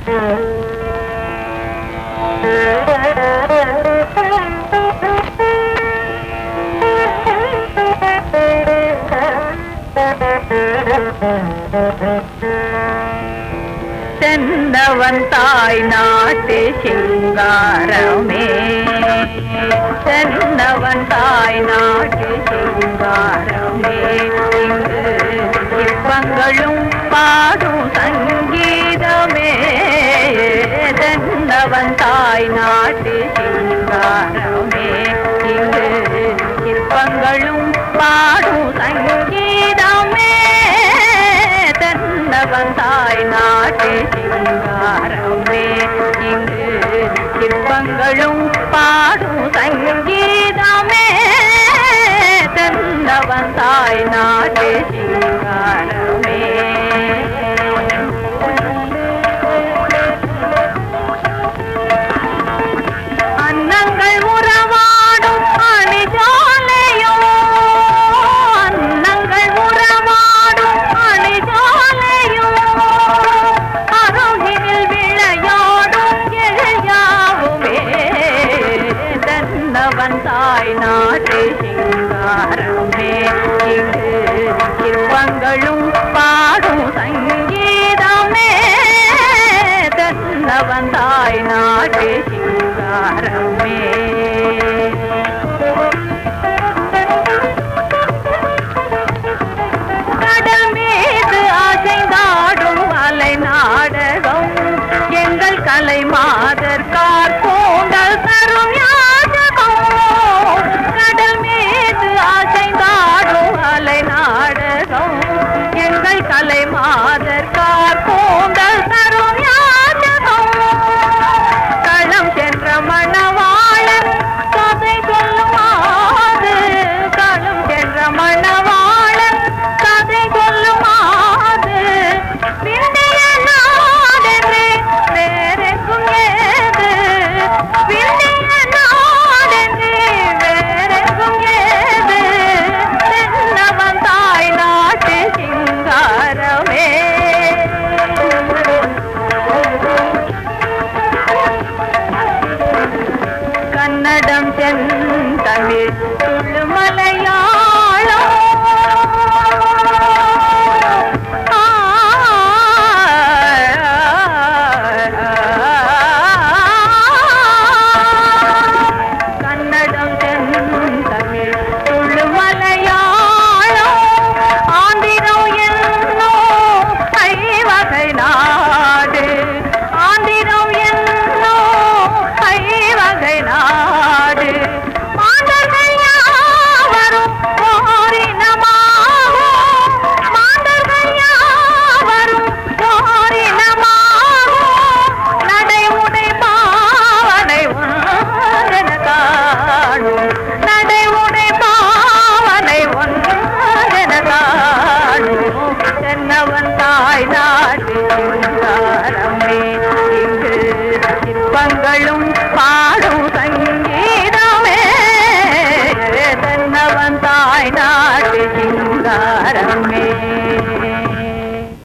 செந்தவன் தாய் நாட்டு சிங்காரமே செந்தவன் தாய் நாட்டு சிங்காரமே இங்கு சிற்பங்களும் பாடும் சங்கீதமே செந்தவன் தாய் நாட்டு சிங்காரமே இங்கு சிற்பங்களும் பாடும் சங்கீதமே தென்னவன் தாய் நாட்டு சிங்காரமே இங்கு சிற்பங்களும் பாடும் சங்கீதமே தென்னவன் தாய் நாட்டு சிங்காரமே அன்னங்கள் உறவாடும் அணிஜாலையோ அன்னங்கள் உறவாடும் அணிஜாலையோ அருகில் விளையாடும் எழியாவுமே தன்னவன் தாய் நாட்டு சிங்காரமே இங்கு சிற்பங்களும் பாடும் சங்கீதமே தன்னவன் தாய் நாட்டு சிங்காரமே